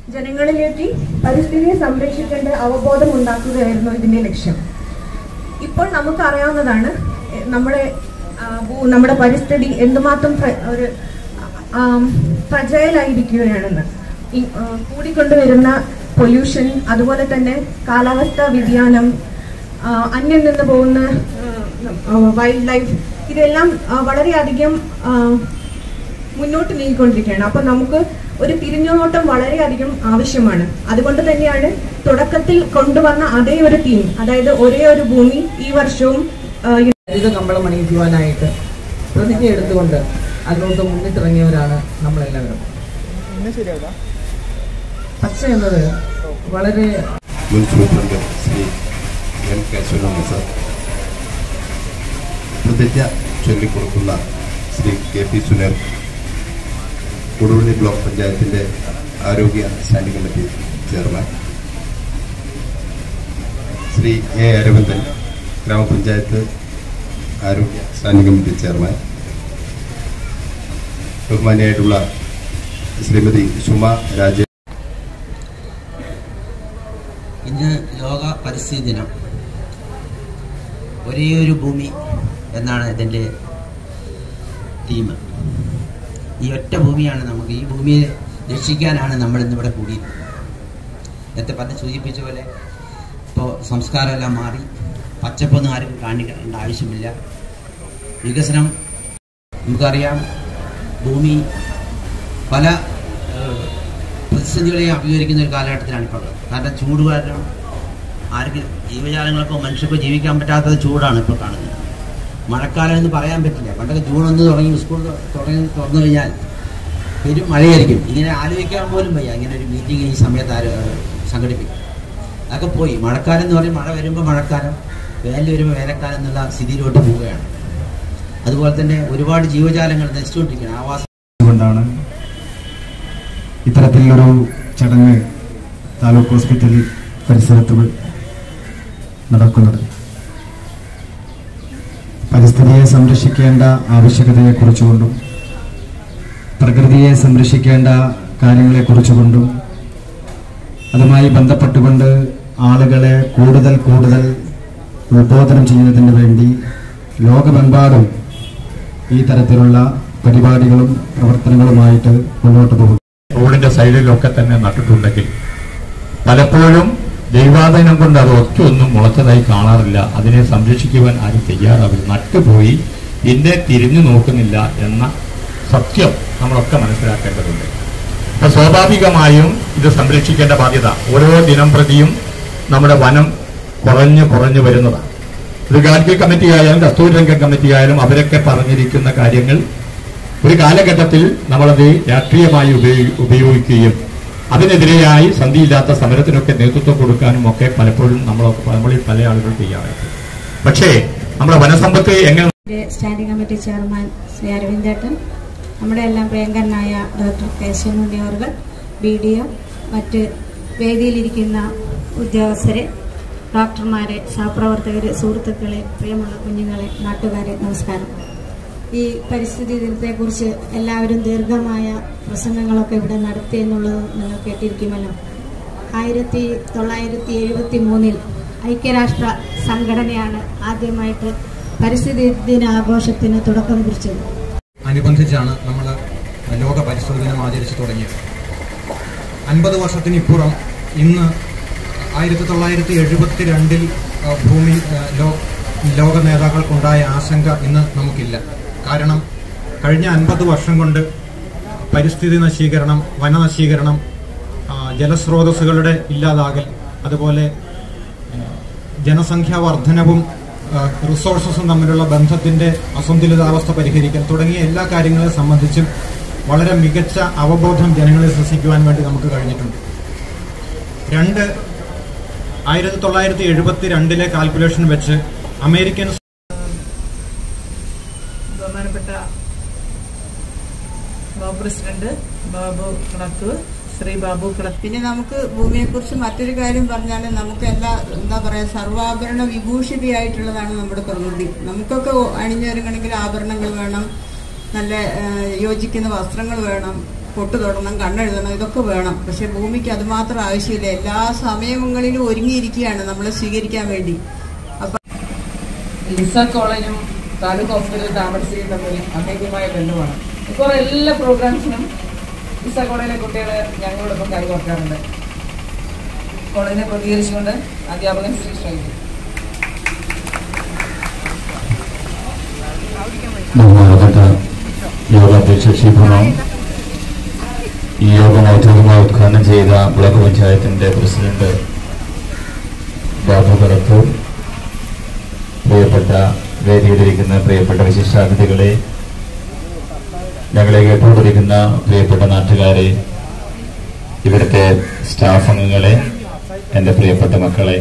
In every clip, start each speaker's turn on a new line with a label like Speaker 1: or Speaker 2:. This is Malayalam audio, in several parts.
Speaker 1: ജനങ്ങളിലേക്ക് പരിസ്ഥിതിയെ സംരക്ഷിക്കേണ്ട അവബോധം ഉണ്ടാക്കുകയായിരുന്നു ഇതിന്റെ ലക്ഷ്യം ഇപ്പോൾ നമുക്കറിയാവുന്നതാണ് എ- നമ്മുടെ ആ, ഭൂ- നമ്മുടെ പരിസ്ഥിതി എന്തുമാത്രം പ്ര- ഒരു ഫ്രജൈലായിരിക്കുകയാണെന്ന് ഈ ആ, കൂടിക്കൊണ്ടുവരുന്ന പൊല്യൂഷൻ അതുപോലെ തന്നെ കാലാവസ്ഥാ വ്യതിയാനം ആ, അന്യം നിന്ന് പോകുന്ന വൈൽഡ് ലൈഫ് ഇതെല്ലാം ആ, വളരെയധികം ആ, മുന്നോട്ട് നീങ്ങിക്കൊണ്ടിരിക്കുകയാണ് അപ്പൊ നമുക്ക് ഒരു തിരിഞ്ഞുനോട്ടം വളരെയധികം ആവശ്യമാണ് അതുകൊണ്ട് തന്നെയാണ് തുടക്കത്തിൽ കൊണ്ടുവന്ന അതേ ഒരു തീം അതായത് ഒരേ ഒരു ഭൂമി ഈ വർഷവും ആ,
Speaker 2: ഹരിത കമ്പളം അണിയിക്കുവാനായിട്ട് പ്രതിജ്ഞ എടുത്തുകൊണ്ട് അതിലോട്ട് മുന്നിട്ടിറങ്ങിയവരാണ് നമ്മളെല്ലാവരും പച്ച എന്നത് വളരെ
Speaker 3: മുൻ superintendent Shri M Keshavarama sir പ്രതിജ്ഞ ചൊല്ലിക്കൊടുക്കുന്ന Shri K P Suner Koduvally block പഞ്ചായത്തിൻ്റെ ആരോഗ്യ standing committee chairman Shri A Aravindan ഗ്രാമപഞ്ചായത്ത് ആരോഗ്യ സ്റ്റാൻഡിംഗ് കമ്മിറ്റി ചെയർമാൻ ബഹുമാനിയായിട്ടുള്ള ശ്രീമതി സുമ രാജ
Speaker 4: ഇന്ന് ലോക പരിസ്ഥിതി ദിനം ഒരേ ഒരു ഭൂമി എന്നാണ് ഇതിൻ്റെ തീം ഈ ഒറ്റ ഭൂമിയാണ് നമുക്ക് ഈ ഭൂമിയെ രക്ഷിക്കാനാണ് നമ്മൾ ഇന്നിവിടെ കൂടിയിരിക്കുന്നത് നേരത്തെ പറഞ്ഞ് സൂചിപ്പിച്ച പോലെ ഇപ്പോൾ സംസ്കാരമെല്ലാം മാറി പച്ചപ്പൊന്നും ആരും കാണിക്കേണ്ട ആവശ്യമില്ല വികസനം നമുക്കറിയാം ഭൂമി പല ഏഹ്, പ്രതിസന്ധികളെയും അഭിമുഖീകരിക്കുന്ന ഒരു കാലഘട്ടത്തിലാണ് ഇപ്പോൾ ഉള്ളത് കാരണം ചൂട് കാരണം ആർക്കും ജീവജാലങ്ങൾക്കോ മനുഷ്യർക്കോ ജീവിക്കാൻ പറ്റാത്തത് ചൂടാണ് ഇപ്പോൾ കാണുന്നത് മഴക്കാലം എന്ന് പറയാൻ പറ്റില്ല പണ്ടൊക്കെ ജൂൺ ഒന്ന് തുടങ്ങി സ്കൂൾ തുടങ്ങി തുറന്നു കഴിഞ്ഞാൽ പെരും മഴയായിരിക്കും ഇങ്ങനെ ആലോചിക്കാൻ പോലും വയ്യ ഇങ്ങനെ ഒരു മീറ്റിംഗ് ഈ സമയത്ത് ആരോ സംഘടിപ്പിക്കും അതൊക്കെ പോയി മഴക്കാലം എന്ന് പറയും മഴ വരുമ്പോൾ മഴക്കാലം വേനൽ വരുമ്പോൾ വേനൽക്കാലം എന്നുള്ള സ്ഥിതിയിലോട്ട് പോവുകയാണ് അതുപോലെ തന്നെ ഒരുപാട് ജീവജാലങ്ങൾ നശിച്ചുകൊണ്ടിരിക്കുകയാണ് ആവാസ
Speaker 5: കൊണ്ടാണ് ഇത്തരത്തിലൊരു ചടങ്ങ് താലൂക്ക് ഹോസ്പിറ്റൽ പരിസരത്ത് നടക്കുന്നത് പരിസ്ഥിതിയെ സംരക്ഷിക്കേണ്ട ആവശ്യകതയെക്കുറിച്ചുകൊണ്ടും പ്രകൃതിയെ സംരക്ഷിക്കേണ്ട കാര്യങ്ങളെക്കുറിച്ചുകൊണ്ടും അതുമായി ബന്ധപ്പെട്ടുകൊണ്ട് ആളുകളെ കൂടുതൽ കൂടുതൽ ഉത്ബോധനം ചെയ്യുന്നതിന് വേണ്ടി ലോകമെമ്പാടും ഈ തരത്തിലുള്ള പരിപാടികളും പ്രവർത്തനങ്ങളുമായിട്ട് മുന്നോട്ട് പോകും
Speaker 6: റോഡിന്റെ സൈഡിലൊക്കെ തന്നെ നട്ടിട്ടുണ്ടെങ്കിൽ പലപ്പോഴും ദൈവാധീനം കൊണ്ട് അത് ഒറ്റ ഒന്നും മുളച്ചതായി കാണാറില്ല അതിനെ സംരക്ഷിക്കുവാൻ ആരും തയ്യാറാവില്ല നട്ടുപോയി പിന്നെ തിരിഞ്ഞു നോക്കുന്നില്ല എന്ന സത്യം നമ്മളൊക്കെ മനസ്സിലാക്കേണ്ടതുണ്ട് അപ്പൊ സ്വാഭാവികമായും ഇത് സംരക്ഷിക്കേണ്ട ബാധ്യത ഓരോ ദിനം പ്രതിയും നമ്മുടെ വനം കുറഞ്ഞു കുറഞ്ഞു വരുന്നതാണ് ഇത് ഗാഡ്ഗിൽ കമ്മിറ്റി ആയാലും കസ്തൂരി രംഗം കമ്മിറ്റി ആയാലും അവരൊക്കെ പറഞ്ഞിരിക്കുന്ന കാര്യങ്ങൾ ഒരു കാലഘട്ടത്തിൽ നമ്മളത് രാഷ്ട്രീയമായി ഉപയോഗി- ഉപയോഗിക്കുകയും അതിനെതിരെയായി സന്ധിയില്ലാത്ത സമരത്തിനൊക്കെ നേതൃത്വം കൊടുക്കാനും ഒക്കെ പലപ്പോഴും നമ്മൾ നമ്മളിൽ പല ആളുകൾ തയ്യാറായിട്ട് പക്ഷേ നമ്മുടെ വനസമ്പത്ത് എങ്ങനെ
Speaker 7: ഇതിന്റെ സ്റ്റാൻഡിംഗ് കമ്മിറ്റി ചെയർമാൻ ശ്രീ അരവിന്ദേട്ടൻ നമ്മുടെ എല്ലാം പ്രിയങ്കരനായ ഡോക്ടർ കേശവനുണ്ടി അവർ ബി ഡി ഒ മറ്റ് വേദിയിലിരിക്കുന്ന ഉദ്യോഗസ്ഥരെ ഡോക്ടർമാരെ സഹപ്രവർത്തകരെ സുഹൃത്തുക്കളെ പ്രിയമുള്ള കുഞ്ഞുങ്ങളെ നാട്ടുകാരെ നമസ്കാരം ഈ പരിസ്ഥിതി ദിനത്തെക്കുറിച്ച് എല്ലാവരും ദീർഘമായ പ്രസംഗങ്ങളൊക്കെ ഇവിടെ നടത്തി എന്നുള്ളത് നിങ്ങൾ കേട്ടിരിക്കുമല്ലോ ആയിരത്തി തൊള്ളായിരത്തി എഴുപത്തി മൂന്നിൽ ഐക്യരാഷ്ട്ര സംഘടനയാണ് ആദ്യമായിട്ട് പരിസ്ഥിതി ദിനാഘോഷത്തിന് തുടക്കം കുറിച്ചത്
Speaker 8: അനുബന്ധിച്ചാണ് നമ്മൾ ലോക പരിസ്ഥിതി ദിനം ആചരിച്ചു തുടങ്ങിയത് അൻപത് വർഷത്തിനിപ്പുറം ഇന്ന് ആയിരത്തി തൊള്ളായിരത്തി എഴുപത്തി രണ്ടിൽ ഭൂമി ആ, ലോ- ലോക നേതാക്കൾക്കുണ്ടായ ആശങ്ക ഇന്ന് നമുക്കില്ല കാരണം കഴിഞ്ഞ അൻപത് വർഷം കൊണ്ട് പരിസ്ഥിതി നശീകരണം വനനശീകരണം ആ, ജലസ്രോതസ്സുകളുടെ ഇല്ലാതാകൽ അതുപോലെ ജനസംഖ്യാ വർധനവും ആ, റിസോഴ്സസും തമ്മിലുള്ള ബന്ധത്തിന്റെ അസന്തുലിതാവസ്ഥ പരിഹരിക്കൽ തുടങ്ങിയ എല്ലാ കാര്യങ്ങളെ സംബന്ധിച്ചും വളരെ മികച്ച അവബോധം ജനങ്ങളെ സൃഷ്ടിക്കുവാൻ വേണ്ടി നമുക്ക് കഴിഞ്ഞിട്ടുണ്ട് രണ്ട് ആയിരത്തി തൊള്ളായിരത്തി എഴുപത്തി രണ്ടിലെ കാൽക്കുലേഷൻ വെച്ച് അമേരിക്കൻ
Speaker 9: ബഹുമാനപ്പെട്ട ബാബു പ്രസിഡന്റ് ബാബു കിടക്ക് ശ്രീ ബാബു കിടക്ക്
Speaker 10: പിന്നെ നമുക്ക് ഭൂമിയെക്കുറിച്ച് മറ്റൊരു കാര്യം പറഞ്ഞാൽ നമുക്ക് എല്ലാ എന്താ പറയാ സർവാഭരണ വിഭൂഷിതയായിട്ടുള്ളതാണ് നമ്മുടെ പ്രകൃതി നമുക്കൊക്കെ അണിഞ്ഞൊരുങ്ങണമെങ്കിൽ ആഭരണങ്ങൾ വേണം നല്ല ആ, യോജിക്കുന്ന വസ്ത്രങ്ങൾ വേണം പൊട്ട് തൊടണം കണ്ണെഴുതണം ഇതൊക്കെ വേണം പക്ഷെ ഭൂമിക്ക് അത് മാത്രം ആവശ്യമില്ല എല്ലാ സമയങ്ങളിലും ഒരുങ്ങിയിരിക്കുകയാണ് നമ്മളെ സ്വീകരിക്കാൻ വേണ്ടി അപ്പൊ
Speaker 2: ലിസ കോളേജും താലൂക്ക് ഹോസ്പിറ്റൽ താമരശ്ശേരി തമ്മിൽ അഭേദ്യമായ ബന്ധമാണ് ഇപ്പോൾ എല്ലാ പ്രോഗ്രാംസിനും ലിസ കോളേജിലെ കുട്ടികൾ ഞങ്ങളോടൊപ്പം കൈകോർക്കാറുണ്ട് കോളേജിനെ പ്രതികരിച്ചുകൊണ്ട് അധ്യാപകൻ ശ്രീ ഷൈജി
Speaker 6: ബഹുമാനപ്പെട്ട യോഗാധ്യക്ഷ ശ്രീഭ്രമം ഈ യോഗം ഔദ്യോഗികമായി ഉദ്ഘാടനം ചെയ്ത ബ്ലോക്ക് പഞ്ചായത്തിന്റെ പ്രസിഡന്റ് ബാബു കടത്തൂർ പ്രിയപ്പെട്ട വേദിയിലിരിക്കുന്ന പ്രിയപ്പെട്ട വിശിഷ്ടാതിഥികളെ ഞങ്ങളെ കേട്ടുകൊണ്ടിരിക്കുന്ന പ്രിയപ്പെട്ട നാട്ടുകാരെ ഇവിടുത്തെ സ്റ്റാഫ് അംഗങ്ങളെ എൻ്റെ പ്രിയപ്പെട്ട മക്കളെ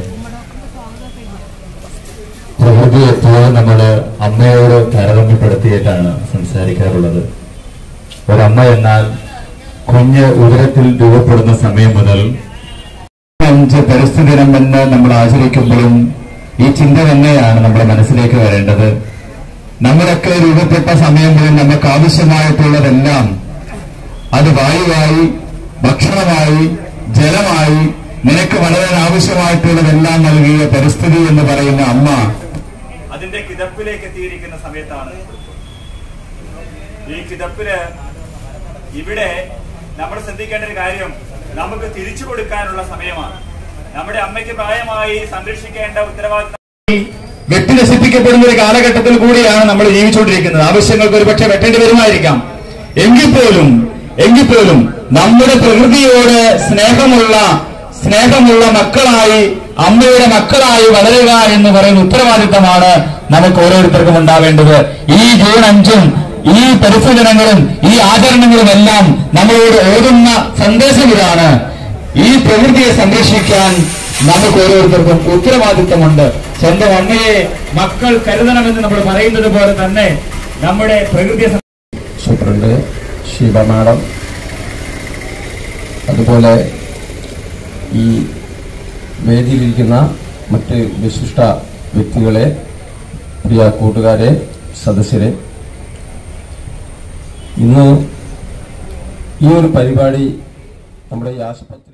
Speaker 6: പ്രകൃതി എപ്പോഴും നമ്മൾ അമ്മയോട് താരതമ്യപ്പെടുത്തിയിട്ടാണ് സംസാരിക്കാറുള്ളത് ഒരമ്മ എന്നാൽ കുഞ്ഞ് ഉദരത്തിൽ രൂപപ്പെടുന്ന സമയം മുതൽ അഞ്ച് പരിസ്ഥിതി ദിനം എന്ന് നമ്മൾ ആചരിക്കുമ്പോഴും ഈ ചിന്ത തന്നെയാണ് നമ്മുടെ മനസ്സിലേക്ക് വരേണ്ടത് നമ്മളൊക്കെ രൂപപ്പെട്ട സമയം മുതൽ നമുക്ക് ആവശ്യമായിട്ടുള്ളതെല്ലാം അത് വായുവായി ഭക്ഷണമായി ജലമായി നിനക്ക് വളരാൻ ആവശ്യമായിട്ടുള്ളതെല്ലാം നൽകിയ പരിസ്ഥിതി എന്ന് പറയുന്ന അമ്മ
Speaker 11: അതിന്റെ കിതപ്പിലേക്ക് എത്തിയിരിക്കുന്ന സമയത്താണ് ഈ കിതപ്പില് ഇവിടെ നമ്മൾ ശ്രദ്ധിക്കേണ്ട ഒരു കാര്യം നമുക്ക് തിരിച്ചു കൊടുക്കാനുള്ള സമയമാണ് നമ്മുടെ അമ്മയ്ക്ക് പ്രായമായി സംരക്ഷിക്കേണ്ട ഉത്തരവാദിത്തം
Speaker 6: വെട്ടി നശിപ്പിക്കപ്പെടുന്ന ഒരു കാലഘട്ടത്തിൽ കൂടിയാണ് നമ്മൾ ജീവിച്ചുകൊണ്ടിരിക്കുന്നത് ആവശ്യങ്ങൾക്ക് ഒരുപക്ഷെ വെട്ടേണ്ടി വരുമായിരിക്കാം എങ്കിൽ പോലും എങ്കിൽ പോലും നമ്മുടെ പ്രകൃതിയോട് സ്നേഹമുള്ള സ്നേഹമുള്ള മക്കളായി അമ്മയുടെ മക്കളായി വളരുക എന്ന് പറയുന്ന ഉത്തരവാദിത്തമാണ് നമുക്ക് ഓരോരുത്തർക്കും ഉണ്ടാവേണ്ടത് ഈ ജൂൺ അഞ്ചും ഈ പരിസ്ഥിതി ദിനങ്ങളും ഈ ആചരണങ്ങളും എല്ലാം നമ്മളോട് ഓതുന്ന സന്ദേശം ഇതാണ് ഈ പ്രകൃതിയെ സംരക്ഷിക്കാൻ നമുക്ക് ഓരോരുത്തർക്കും ഉത്തരവാദിത്തമുണ്ട് സ്വന്തം അമ്മയെ മക്കൾ കരുതണമെന്ന് നമ്മൾ പറയുന്നത് പോലെ തന്നെ നമ്മുടെ പ്രകൃതിയെ സം-
Speaker 3: സൂപ്രണ്ട് ശിവ മാഡം അതുപോലെ ഈ വേദിയിലിരിക്കുന്ന മറ്റ് വിശിഷ്ട വ്യക്തികളെ പ്രിയ കൂട്ടുകാരെ സദസ്യരെ ഇന്ന് ഈ ഒരു പരിപാടി നമ്മുടെ ഈ ആശുപത്രി